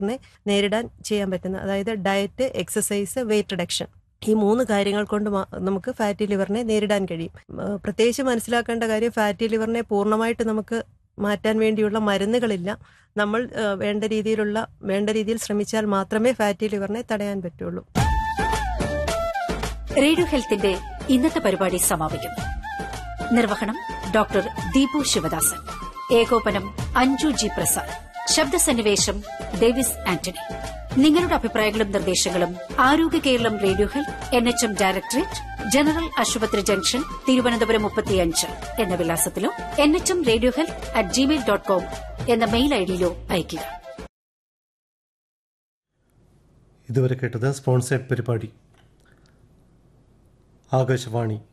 ലിവറിനെ നേരിടാൻ ചെയ്യാൻ പറ്റുന്ന അതായത് ഡയറ്റ് എക്സസൈസ് വെയിറ്റ് റിഡക്ഷൻ ഈ മൂന്ന് കാര്യങ്ങൾ കൊണ്ട് മാ- നമുക്ക് ഫാറ്റി ലിവറിനെ നേരിടാൻ കഴിയും ആ, പ്രത്യേകിച്ച് മനസ്സിലാക്കേണ്ട കാര്യം ഫാറ്റി ലിവറിനെ പൂർണ്ണമായിട്ട് നമുക്ക് മാറ്റാൻ വേണ്ടിയുള്ള മരുന്നുകളില്ല നമ്മൾ ആ, വേണ്ട രീതിയിലുള്ള വേണ്ട രീതിയിൽ ശ്രമിച്ചാൽ മാത്രമേ ഫാറ്റി ലിവറിനെ തടയാൻ പറ്റുള്ളൂ റേഡിയോ ഹെൽത്തിന്റെ ഇന്നത്തെ പരിപാടി സമാപിക്കുന്നു നിർവഹണം ഡോക്ടർ ദീപു ശിവദാസൻ ഏകോപനം അഞ്ജു ജി പ്രസാദ് ശബ്ദസന്നിവേശം ഡേവിസ് ആന്റണി നിങ്ങളുടെ അഭിപ്രായങ്ങളും നിർദ്ദേശങ്ങളും Arogya Keralam radio health N H M directorate general ആശുപത്രി ജംഗ്ഷൻ തിരുവനന്തപുരം മുപ്പത്തിയഞ്ച് എന്ന വിലാസത്തിലോ N H M radio health at Gmail dot com എന്ന മെയിൽ ഐഡിയിലോ അയയ്ക്കുക ഇതുവരെ കേട്ടത് സ്പോൺസേഡ് പരിപാടി ആകാശവാണി